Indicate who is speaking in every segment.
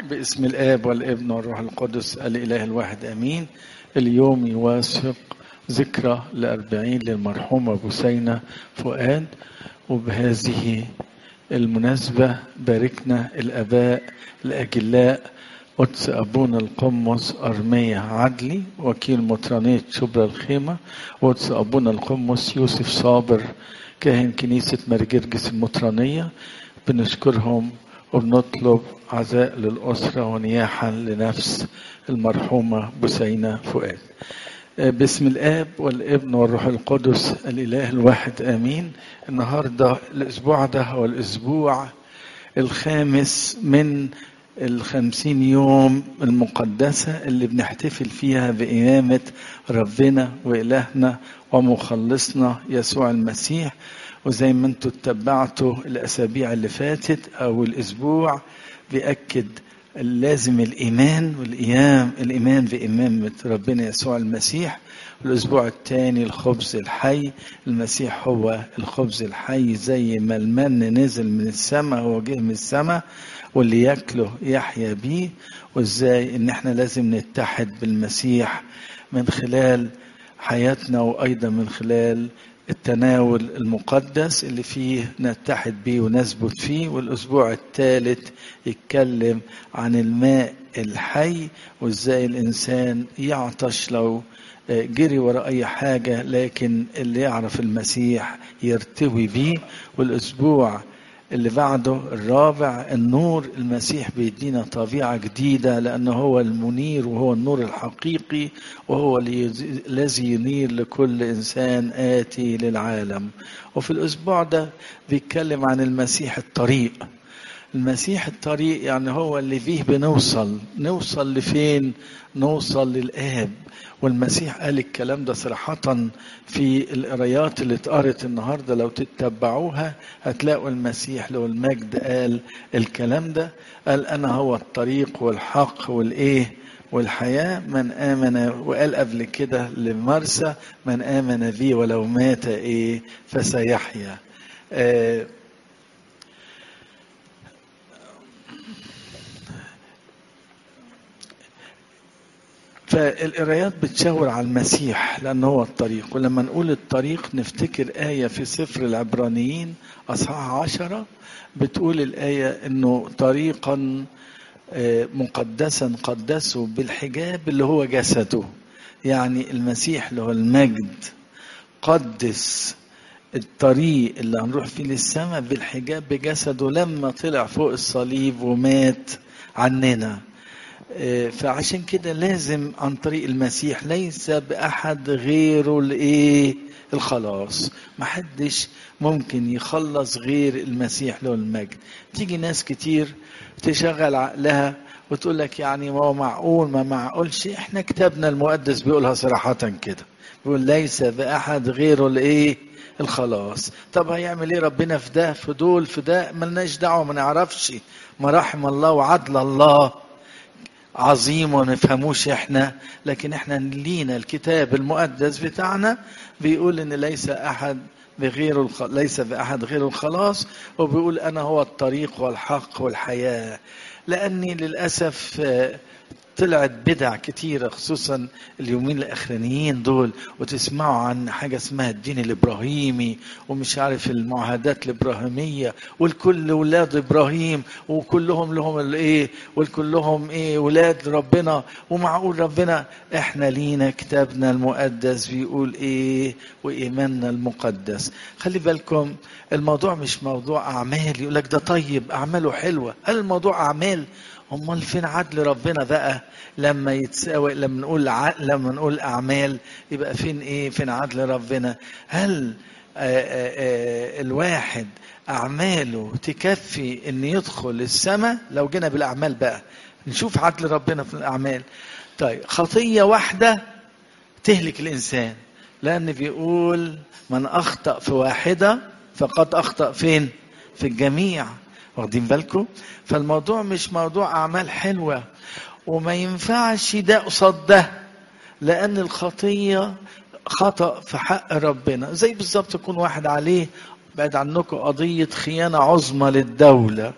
Speaker 1: باسم الآب والابن والروح القدس الإله الواحد أمين اليوم يوافق ذكرى لأربعين للمرحومة بوسينة فؤاد وبهذه المناسبة باركنا الآباء الأجلاء قدس أبونا القمص أرمية عدلي وكيل مطرانية شبرا الخيمة قدس أبونا القمص يوسف صابر كاهن كنيسة مرجرجس المطرانية بنشكرهم وبنطلب عزاء للأسرة ونياحا لنفس المرحومة بسينة فؤاد باسم الآب والابن والروح القدس الإله الواحد آمين النهاردة الأسبوع ده هو الأسبوع الخامس من الخمسين يوم المقدسة اللي بنحتفل فيها بإمامة ربنا وإلهنا ومخلصنا يسوع المسيح وزي ما انتوا اتبعتوا الأسابيع اللي فاتت أو الأسبوع بيأكد لازم الإيمان والإيام الإيمان بإمامة ربنا يسوع المسيح الأسبوع الثاني الخبز الحي المسيح هو الخبز الحي زي ما المن نزل من السماء هو جه من السماء واللي ياكله يحيا بيه وازاي ان احنا لازم نتحد بالمسيح من خلال حياتنا وايضا من خلال التناول المقدس اللي فيه نتحد بيه ونثبت فيه والاسبوع الثالث يتكلم عن الماء الحي وازاي الانسان يعطش لو جري وراء اي حاجه لكن اللي يعرف المسيح يرتوي بيه والاسبوع اللي بعده الرابع النور المسيح بيدينا طبيعة جديدة لأنه هو المنير وهو النور الحقيقي وهو الذي ينير لكل إنسان آتي للعالم وفي الأسبوع ده بيتكلم عن المسيح الطريق المسيح الطريق يعني هو اللي فيه بنوصل نوصل لفين نوصل للآب والمسيح قال الكلام ده صراحة في القرايات اللي اتقرت النهاردة لو تتبعوها هتلاقوا المسيح له المجد قال الكلام ده قال أنا هو الطريق والحق والإيه والحياة من آمن وقال قبل كده لمرسى من آمن بي ولو مات إيه فسيحيا آه فالقرايات بتشاور على المسيح لأنه هو الطريق ولما نقول الطريق نفتكر آية في سفر العبرانيين أصحاح عشرة بتقول الآية أنه طريقا مقدسا قدسه بالحجاب اللي هو جسده يعني المسيح اللي هو المجد قدس الطريق اللي هنروح فيه للسماء بالحجاب بجسده لما طلع فوق الصليب ومات عننا فعشان كده لازم عن طريق المسيح ليس بأحد غيره الايه الخلاص محدش ممكن يخلص غير المسيح له المجد تيجي ناس كتير تشغل عقلها وتقول لك يعني ما هو معقول ما معقولش احنا كتابنا المقدس بيقولها صراحة كده بيقول ليس بأحد غيره الايه الخلاص طب هيعمل ايه ربنا في ده في دول في ده ملناش دعوه ما نعرفش مراحم الله وعدل الله عظيم وما نفهموش احنا لكن احنا لينا الكتاب المقدس بتاعنا بيقول ان ليس احد بغير الخ... ليس باحد غير الخلاص وبيقول انا هو الطريق والحق والحياه لاني للاسف طلعت بدع كتيرة خصوصا اليومين الأخرانيين دول وتسمعوا عن حاجة اسمها الدين الإبراهيمي ومش عارف المعاهدات الإبراهيمية والكل ولاد إبراهيم وكلهم لهم الإيه والكلهم إيه ولاد ربنا ومعقول ربنا إحنا لينا كتابنا المقدس بيقول إيه وإيماننا المقدس خلي بالكم الموضوع مش موضوع أعمال يقول لك ده طيب أعماله حلوة هل الموضوع أعمال امال فين عدل ربنا بقى لما يتساوي لما نقول ع... لما نقول اعمال يبقى فين ايه فين عدل ربنا هل آآ آآ الواحد اعماله تكفي ان يدخل السماء لو جينا بالاعمال بقى نشوف عدل ربنا في الاعمال طيب خطيه واحده تهلك الانسان لان بيقول من اخطا في واحده فقد اخطا فين في الجميع واخدين بالكم فالموضوع مش موضوع اعمال حلوه وما ينفعش ده قصاد ده لان الخطيه خطا في حق ربنا زي بالظبط يكون واحد عليه بعد عنكم قضيه خيانه عظمى للدوله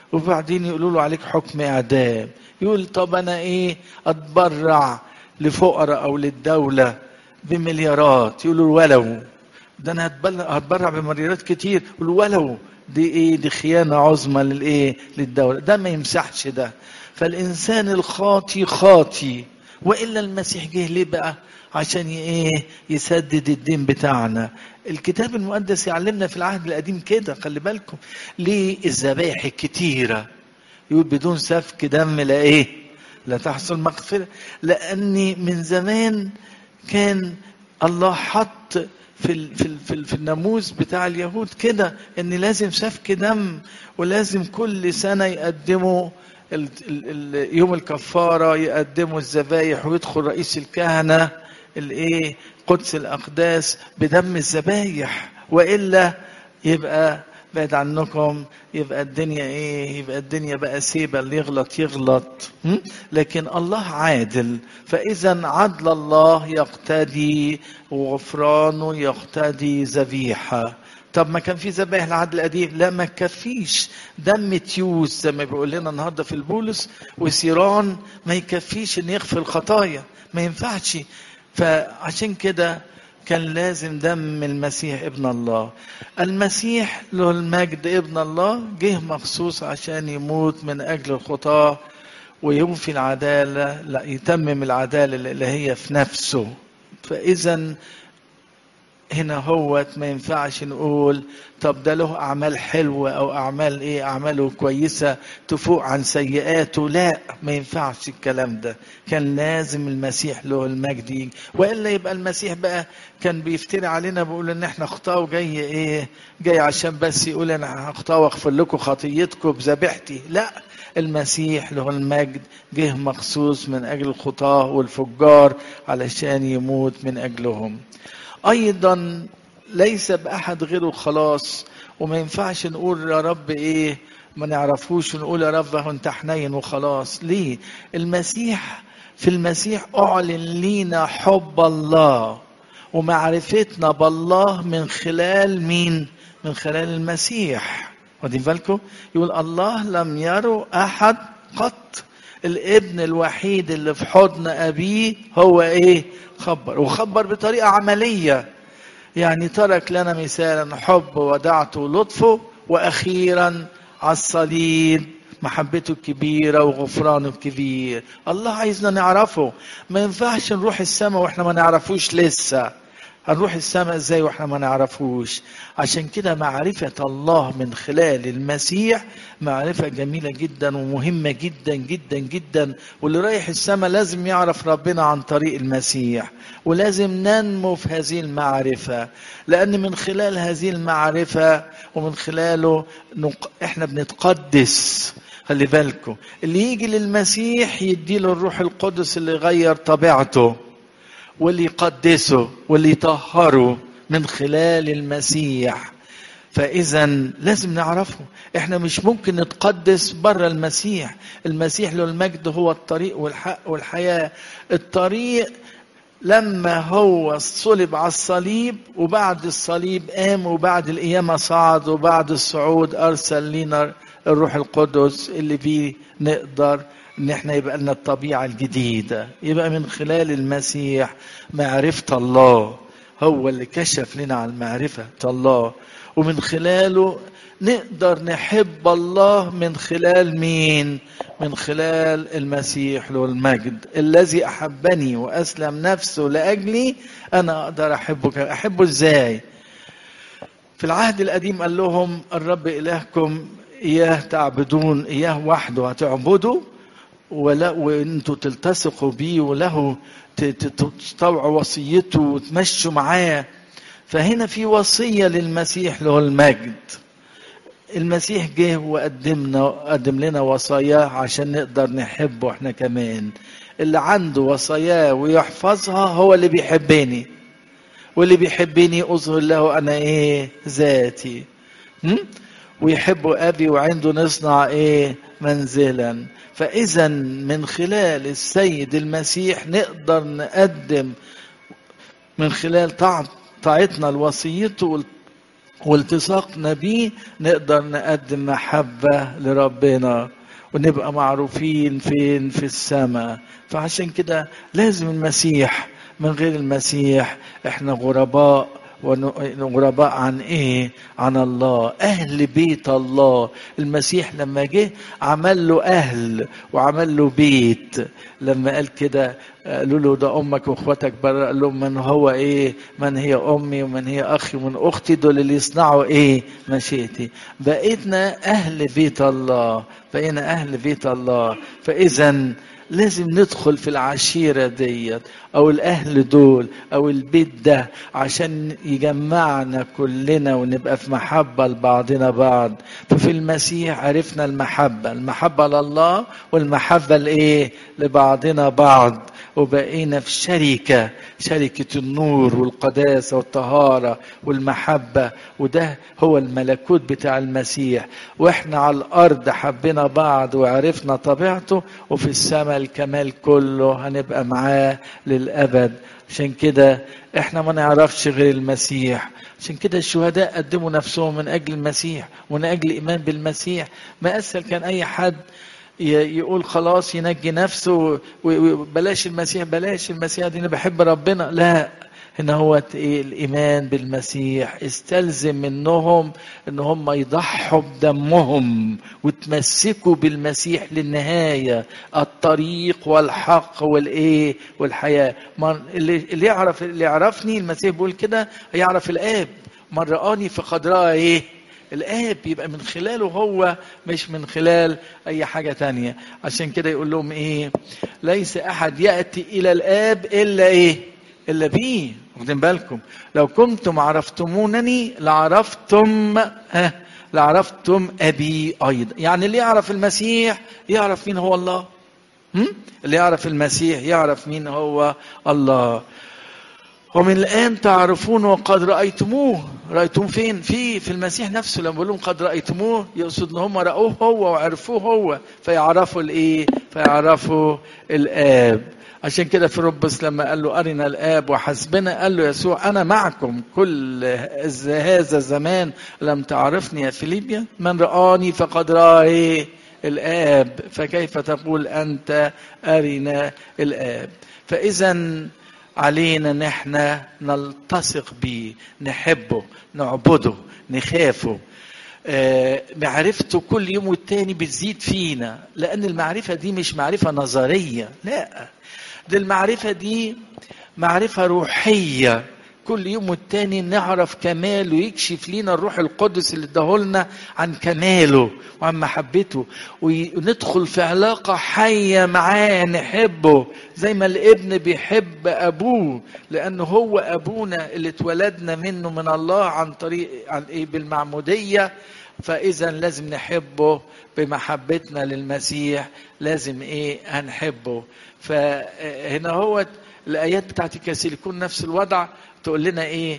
Speaker 1: وبعدين يقولوا له عليك حكم اعدام يقول طب انا ايه اتبرع لفقراء او للدوله بمليارات يقولوا ولو ده انا هتبرع بمليارات كتير يقولوا ولو دي ايه دي خيانه عظمى للايه للدوله ده ما يمسحش ده فالانسان الخاطي خاطي والا المسيح جه ليه بقى عشان ايه يسدد الدين بتاعنا الكتاب المقدس يعلمنا في العهد القديم كده خلي بالكم ليه الذبائح الكتيره يقول بدون سفك دم لا ايه لا تحصل مغفره لاني من زمان كان الله حط في ال في ال في, ال في الناموس بتاع اليهود كده ان لازم سفك دم ولازم كل سنه يقدموا ال ال ال يوم الكفاره يقدموا الذبايح ويدخل رئيس الكهنه الايه قدس الاقداس بدم الذبايح والا يبقى بعد عنكم يبقى الدنيا ايه يبقى الدنيا بقى سيبه اللي يغلط يغلط لكن الله عادل فاذا عدل الله يقتدي وغفرانه يقتدي ذبيحه طب ما كان في ذبائح العهد القديم لا ما تكفيش دم تيوس زي ما بيقول لنا النهارده في البولس وسيران ما يكفيش ان يغفر الخطايا ما ينفعش فعشان كده كان لازم دم المسيح ابن الله المسيح له المجد ابن الله جه مخصوص عشان يموت من اجل الخطاه ويوفي العداله لا يتمم العداله اللي هي في نفسه فاذا هنا هو ما ينفعش نقول طب ده له اعمال حلوه او اعمال ايه اعماله كويسه تفوق عن سيئاته لا ما ينفعش الكلام ده كان لازم المسيح له المجد والا يبقى المسيح بقى كان بيفتري علينا بيقول ان احنا خطاه وجاي ايه جاي عشان بس يقول انا هخطاه واغفر لكم خطيتكم بذبيحتي لا المسيح له المجد جه مخصوص من اجل الخطاه والفجار علشان يموت من اجلهم ايضا ليس باحد غيره الخلاص وما ينفعش نقول يا رب ايه ما نعرفوش ونقول يا رب هو انت حنين وخلاص ليه المسيح في المسيح اعلن لينا حب الله ومعرفتنا بالله من خلال مين من خلال المسيح واخدين بالكم يقول الله لم يروا احد قط الابن الوحيد اللي في حضن ابيه هو ايه خبر وخبر بطريقه عمليه يعني ترك لنا مثالا حب ودعته ولطفه واخيرا على الصليب محبته الكبيره وغفرانه الكبير الله عايزنا نعرفه ما ينفعش نروح السماء واحنا ما نعرفوش لسه هنروح السماء ازاي واحنا ما نعرفوش عشان كده معرفة الله من خلال المسيح معرفة جميلة جدا ومهمة جدا جدا جدا واللي رايح السماء لازم يعرف ربنا عن طريق المسيح ولازم ننمو في هذه المعرفة لأن من خلال هذه المعرفة ومن خلاله نق... احنا بنتقدس خلي بالكم اللي يجي للمسيح يديله الروح القدس اللي يغير طبيعته واللي يقدسه واللي يطهره من خلال المسيح فاذا لازم نعرفه احنا مش ممكن نتقدس بره المسيح المسيح له المجد هو الطريق والحق والحياه الطريق لما هو صلب على الصليب وبعد الصليب قام وبعد القيامة صعد وبعد الصعود أرسل لنا الروح القدس اللي بيه نقدر ان احنا يبقى لنا الطبيعة الجديدة يبقى من خلال المسيح معرفة الله هو اللي كشف لنا عن معرفة الله ومن خلاله نقدر نحب الله من خلال مين من خلال المسيح له المجد الذي احبني واسلم نفسه لاجلي انا اقدر احبه احبه ازاي في العهد القديم قال لهم الرب الهكم اياه تعبدون اياه وحده هتعبدوا ولا وانتوا تلتصقوا بيه وله تطوعوا وصيته وتمشوا معاه فهنا في وصيه للمسيح له المجد المسيح جه وقدمنا قدم لنا وصاياه عشان نقدر نحبه احنا كمان اللي عنده وصاياه ويحفظها هو اللي بيحبني واللي بيحبني اظهر له انا ايه ذاتي م? ويحب ابي وعنده نصنع ايه منزلا فاذا من خلال السيد المسيح نقدر نقدم من خلال طاعتنا لوصيته والتصاقنا بيه نقدر نقدم محبة لربنا ونبقى معروفين فين في السماء فعشان كده لازم المسيح من غير المسيح احنا غرباء غرباء عن ايه عن الله اهل بيت الله المسيح لما جه عمل له اهل وعمل له بيت لما قال كده قالوا له ده امك واخواتك بره قال لهم من هو ايه من هي امي ومن هي اخي ومن اختي دول اللي يصنعوا ايه مشيئتي بقيتنا اهل بيت الله بقينا اهل بيت الله فاذا لازم ندخل في العشيرة ديت أو الأهل دول أو البيت ده عشان يجمعنا كلنا ونبقى في محبة لبعضنا بعض ففي المسيح عرفنا المحبة المحبة لله والمحبة لإيه لبعضنا بعض وبقينا في شركة شركة النور والقداسة والطهارة والمحبة وده هو الملكوت بتاع المسيح واحنا على الأرض حبينا بعض وعرفنا طبيعته وفي السماء الكمال كله هنبقى معاه للأبد عشان كده احنا ما نعرفش غير المسيح عشان كده الشهداء قدموا نفسهم من أجل المسيح ومن أجل الإيمان بالمسيح ما أسهل كان أي حد يقول خلاص ينجي نفسه وبلاش المسيح بلاش المسيح دي انا بحب ربنا لا هنا هو ايه الايمان بالمسيح استلزم منهم ان هم يضحوا بدمهم وتمسكوا بالمسيح للنهايه الطريق والحق والايه والحياه اللي, اللي يعرف اللي يعرفني المسيح بيقول كده يعرف الاب من رآني فقد رأى ايه الآب يبقى من خلاله هو مش من خلال أي حاجة تانية عشان كده يقول لهم إيه ليس أحد يأتي إلى الآب إلا إيه إلا بيه واخدين بالكم لو كنتم عرفتمونني لعرفتم ها لعرفتم أبي أيضا يعني اللي يعرف المسيح يعرف مين هو الله هم؟ اللي يعرف المسيح يعرف مين هو الله ومن الآن تعرفون وقد رأيتموه رأيتم فين في في المسيح نفسه لما بيقول لهم قد رأيتموه يقصد ان هم رأوه هو وعرفوه هو فيعرفوا الايه فيعرفوا الآب عشان كده في ربس لما قال له أرنا الآب وحسبنا قال له يسوع أنا معكم كل هذا الزمان لم تعرفني يا فيليبيا من رآني فقد رأى الآب فكيف تقول أنت أرنا الآب فإذا علينا ان احنا نلتصق بيه نحبه نعبده نخافه آه معرفته كل يوم والتاني بتزيد فينا لان المعرفة دي مش معرفة نظرية لا دي المعرفة دي معرفة روحية كل يوم والتاني نعرف كماله يكشف لنا الروح القدس اللي اداهولنا عن كماله وعن محبته وندخل في علاقة حية معاه نحبه زي ما الابن بيحب أبوه لأنه هو أبونا اللي اتولدنا منه من الله عن طريق عن إيه بالمعمودية فإذا لازم نحبه بمحبتنا للمسيح لازم إيه هنحبه فهنا هو الآيات بتاعت الكاسيليكون نفس الوضع تقول لنا ايه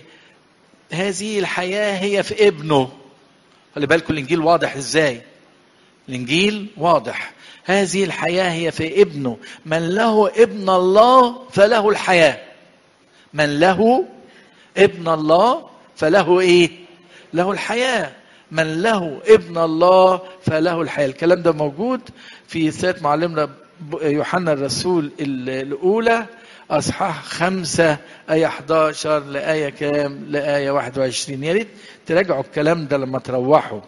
Speaker 1: هذه الحياة هي في ابنه خلي بالكم الانجيل واضح ازاي الانجيل واضح هذه الحياة هي في ابنه من له ابن الله فله الحياة من له ابن الله فله ايه له الحياة من له ابن الله فله الحياة الكلام ده موجود في رسالة معلمنا يوحنا الرسول الأولى أصحاح خمسة آية 11 لآية كام؟ لآية 21 يا ريت تراجعوا الكلام ده لما تروحوا.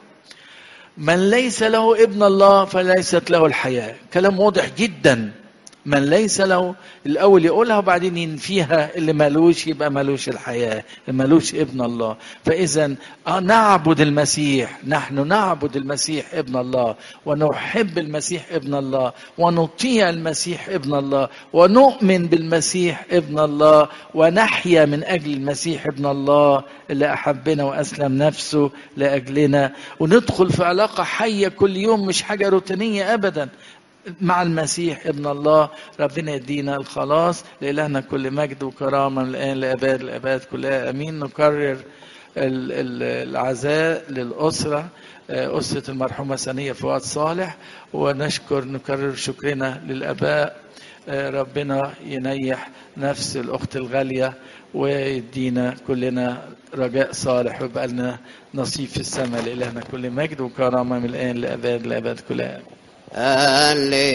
Speaker 1: من ليس له ابن الله فليست له الحياة، كلام واضح جدا. من ليس له الأول يقولها وبعدين ينفيها اللي مالوش يبقى مالوش الحياة، اللي مالوش ابن الله. فإذا نعبد المسيح، نحن نعبد المسيح ابن الله، ونحب المسيح ابن الله، ونطيع المسيح ابن الله، ونؤمن بالمسيح ابن الله، ونحيا من أجل المسيح ابن الله اللي أحبنا وأسلم نفسه لأجلنا، وندخل في علاقة حية كل يوم مش حاجة روتينية أبدا. مع المسيح ابن الله ربنا يدينا الخلاص لإلهنا كل مجد وكرامة من الآن لأباد الأباد كلها أمين نكرر ال- ال- العزاء للأسرة آه، أسرة المرحومة سنية فؤاد صالح ونشكر نكرر شكرنا للآباء آه، ربنا ينيح نفس الأخت الغالية ويدينا كلنا رجاء صالح ويبقى لنا نصيب في السماء لإلهنا كل مجد وكرامة من الآن لأباد لأباد كل آن
Speaker 2: هللويا